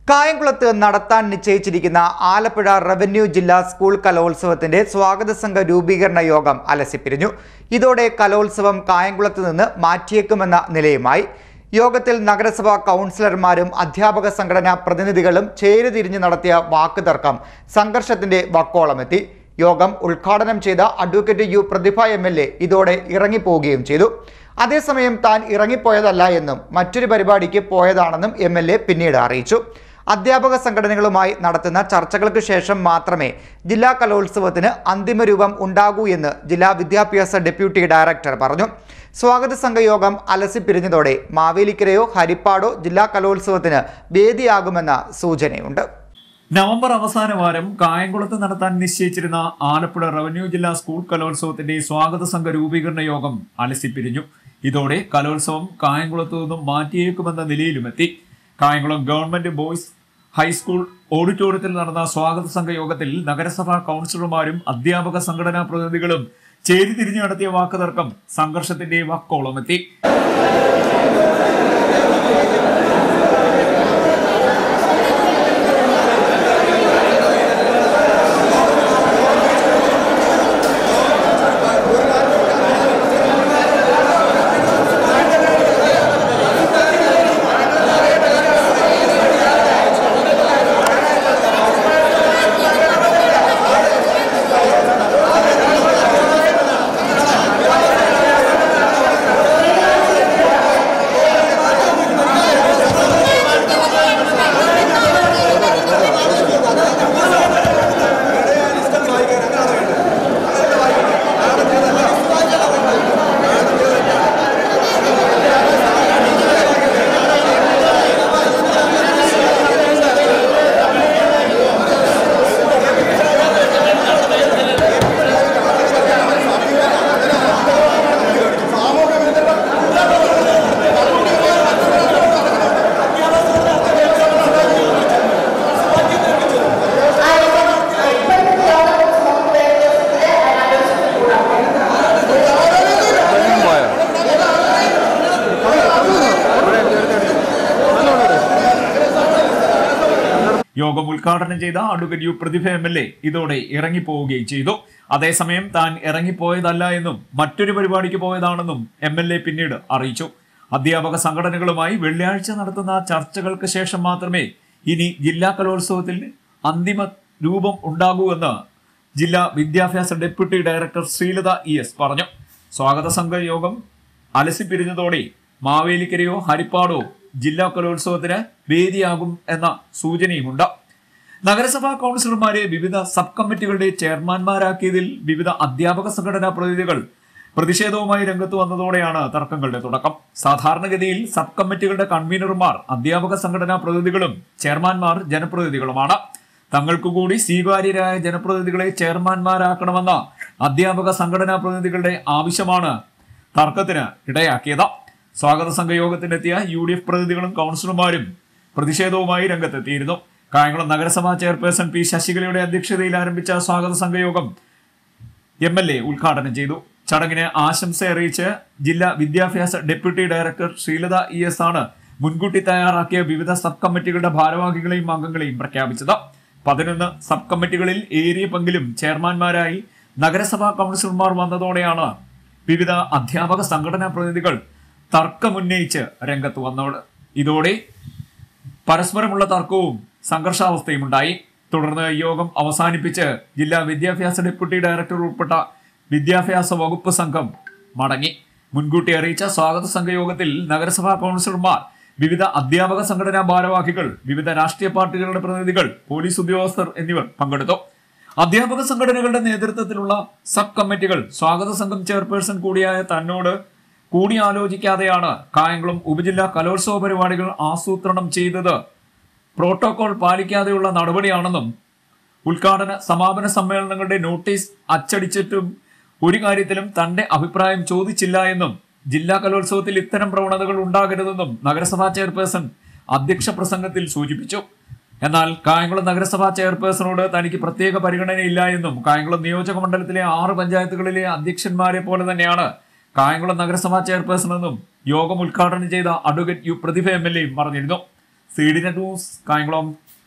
കായംകുളത്ത് നടത്താൻ നിശ്ചയിച്ചിരിക്കുന്ന ആലപ്പുഴ റവന്യൂ ജില്ലാ സ്കൂൾ കലോത്സവത്തിന്റെ സ്വാഗത സംഘ രൂപീകരണ യോഗം അലസിപ്പിരിഞ്ഞു ഇതോടെ കലോത്സവം കായംകുളത്ത് നിന്ന് മാറ്റിയേക്കുമെന്ന നിലയുമായി യോഗത്തിൽ നഗരസഭാ കൗൺസിലർമാരും അധ്യാപക സംഘടനാ പ്രതിനിധികളും ചേരുതിരിഞ്ഞ് നടത്തിയ വാക്കുതർക്കം സംഘർഷത്തിന്റെ വക്കോളമെത്തി യോഗം ഉദ്ഘാടനം ചെയ്ത advocate U Prathibha M L A ഇതോടെ ഇറങ്ങിപ്പോവുകയും ചെയ്തു അതേസമയം താൻ ഇറങ്ങിപ്പോയതല്ല എന്നും മറ്റൊരു പരിപാടിക്ക് പോയതാണെന്നും എം എൽ എ പിന്നീട് അറിയിച്ചു അധ്യാപക സംഘടനകളുമായി നടത്തുന്ന ചർച്ചകൾക്ക് ശേഷം മാത്രമേ ജില്ലാ കലോത്സവത്തിന് അന്തിമ രൂപം ഉണ്ടാകൂ എന്ന് ജില്ലാ വിദ്യാഭ്യാസ ഡെപ്യൂട്ടി ഡയറക്ടർ പറഞ്ഞു സ്വാഗത സംഘയോഗം അലസിപ്പിരിഞ്ഞതോടെ മാവേലിക്കരയോ ഹരിപ്പാടോ ജില്ലാ കലോത്സവത്തിന് വേദിയാകുമെന്ന സൂചനയുണ്ട് നവംബർ അവസാന വാരം കായംകുളത്ത് നടത്താൻ നിശ്ചയിച്ചിരുന്ന ആലപ്പുഴ റവന്യൂ ജില്ലാ സ്കൂൾ കലോത്സവത്തിന്റെ സ്വാഗത സംഘ രൂപീകരണ യോഗം അലസിപ്പിരിഞ്ഞു ഇതോടെ കലോത്സവം കായംകുളത്തു നിന്നും മാറ്റിയേക്കുമെന്ന നിലയിലുമെത്തി കായംകുളം ഗവൺമെന്റ് ബോയ്സ് ഹൈസ്കൂൾ ഓഡിറ്റോറിയത്തിൽ നടന്ന സ്വാഗത സംഘ യോഗത്തിൽ നഗരസഭാ കൗൺസിലർമാരും അധ്യാപക സംഘടനാ പ്രതിനിധികളും ചേരിതിരിഞ്ഞു നടത്തിയ വാക്കുതർക്കം സംഘർഷത്തിന്റെ വക്കോളമെത്തി യോഗം ഉദ്ഘാടനം ചെയ്ത advocate U Prathibha M L A ഇതോടെ ഇറങ്ങിപ്പോവുകയും ചെയ്തു അതേസമയം താൻ ഇറങ്ങിപ്പോയതല്ല എന്നും മറ്റൊരു പരിപാടിക്ക് പോയതാണെന്നും എം എൽ എ പിന്നീട് അറിയിച്ചു അധ്യാപക സംഘടനകളുമായി വെള്ളിയാഴ്ച നടത്തുന്ന ചർച്ചകൾക്ക് ശേഷം മാത്രമേ ഇനി ജില്ലാ കലോത്സവത്തിൽ അന്തിമ രൂപം ഉണ്ടാകൂ എന്ന് ജില്ലാ വിദ്യാഭ്യാസ deputy director Sreelatha E S പറഞ്ഞു സ്വാഗത സംഘ യോഗം അലസിപ്പിരിഞ്ഞതോടെ മാവേലിക്കരയോ ഹരിപ്പാടോ ജില്ലാ കലോത്സവത്തിന് വേദിയാകും എന്ന സൂചനയുമുണ്ട് നഗരസഭാ കൗൺസിലർമാരെ വിവിധ സബ് കമ്മിറ്റികളുടെ ചെയർമാൻമാരാക്കിയതിൽ വിവിധ അധ്യാപക സംഘടനാ പ്രതിനിധികൾ പ്രതിഷേധവുമായി രംഗത്ത് വന്നതോടെയാണ് തർക്കങ്ങളുടെ തുടക്കം സാധാരണഗതിയിൽ സബ് കമ്മിറ്റികളുടെ കൺവീനർമാർ അധ്യാപക സംഘടനാ പ്രതിനിധികളും ചെയർമാൻമാർ ജനപ്രതിനിധികളുമാണ് തങ്ങൾക്കു കൂടി സ്വീകാര്യരായ ജനപ്രതിനിധികളെ ചെയർമാൻമാരാക്കണമെന്ന അധ്യാപക സംഘടനാ പ്രതിനിധികളുടെ ആവശ്യമാണ് തർക്കത്തിന് ഇടയാക്കിയത് സ്വാഗത സംഘയോഗത്തിനെത്തിയ യു ഡി എഫ് പ്രതിനിധികളും കൗൺസിലർമാരും പ്രതിഷേധവുമായി രംഗത്തെത്തിയിരുന്നു കായംകുളം നഗരസഭാ ചെയർപേഴ്സൺ പി ശശികലയുടെ അധ്യക്ഷതയിൽ ആരംഭിച്ച സ്വാഗത സംഘയോഗം എം എൽ എ ഉദ്ഘാടനം ചെയ്തു ചടങ്ങിന് ആശംസ അറിയിച്ച് ജില്ലാ വിദ്യാഭ്യാസ deputy director Sreelatha E S ആണ് മുൻകൂട്ടി തയ്യാറാക്കിയ വിവിധ സബ് കമ്മിറ്റികളുടെ ഭാരവാഹികളെയും അംഗങ്ങളെയും പ്രഖ്യാപിച്ചത് പതിനൊന്ന് സബ് കമ്മിറ്റികളിൽ ഏറിയ പങ്കിലും ചെയർമാൻമാരായി നഗരസഭാ കൗൺസിലർമാർ വന്നതോടെയാണ് വിവിധ അധ്യാപക സംഘടനാ പ്രതിനിധികൾ തർക്കമുന്നയിച്ച് രംഗത്ത് വന്നത് ഇതോടെ പരസ്പരമുള്ള തർക്കവും സംഘർഷാവസ്ഥയും ഉണ്ടായി തുടർന്ന് യോഗം അവസാനിപ്പിച്ച് ജില്ലാ വിദ്യാഭ്യാസ ഡെപ്യൂട്ടി ഡയറക്ടർ ഉൾപ്പെട്ട വിദ്യാഭ്യാസ വകുപ്പ് സംഘം മടങ്ങി മുൻകൂട്ടി അറിയിച്ച സ്വാഗത സംഘയോഗത്തിൽ നഗരസഭാ കൗൺസിലർമാർ വിവിധ അധ്യാപക സംഘടനാ ഭാരവാഹികൾ വിവിധ രാഷ്ട്രീയ പാർട്ടികളുടെ പ്രതിനിധികൾ പോലീസ് ഉദ്യോഗസ്ഥർ എന്നിവർ പങ്കെടുത്തു അധ്യാപക സംഘടനകളുടെ നേതൃത്വത്തിലുള്ള സബ് കമ്മിറ്റികൾ സ്വാഗത സംഘം ചെയർപേഴ്സൺ കൂടിയായ തന്നോട് കൂടിയാലോചിക്കാതെയാണ് കായംകുളം ഉപജില്ലാ കലോത്സവ പരിപാടികൾ ആസൂത്രണം ചെയ്തത് പ്രോട്ടോകോൾ പാലിക്കാതെയുള്ള നടപടിയാണെന്നും ഉദ്ഘാടന സമാപന സമ്മേളനങ്ങളുടെ നോട്ടീസ് അച്ചടിച്ചിട്ടും ഒരു കാര്യത്തിലും തന്റെ അഭിപ്രായം ചോദിച്ചില്ല എന്നും ജില്ലാ കലോത്സവത്തിൽ ഇത്തരം പ്രവണതകൾ ഉണ്ടാകരുതെന്നും നഗരസഭാ ചെയർപേഴ്സൺ അധ്യക്ഷ പ്രസംഗത്തിൽ സൂചിപ്പിച്ചു എന്നാൽ കായംകുളം നഗരസഭാ ചെയർപേഴ്സണോട് തനിക്ക് പ്രത്യേക പരിഗണനയില്ല എന്നും കായംകുളം നിയോജക മണ്ഡലത്തിലെ ആറ് പഞ്ചായത്തുകളിലെ അധ്യക്ഷന്മാരെ പോലെ തന്നെയാണ് കായംകുളം നഗരസഭാ ചെയർപേഴ്സൺ എന്നും യോഗം ഉദ്ഘാടനം ചെയ്ത advocate U Prathibha M L എയും പറഞ്ഞിരുന്നു C D net news Kayamkulam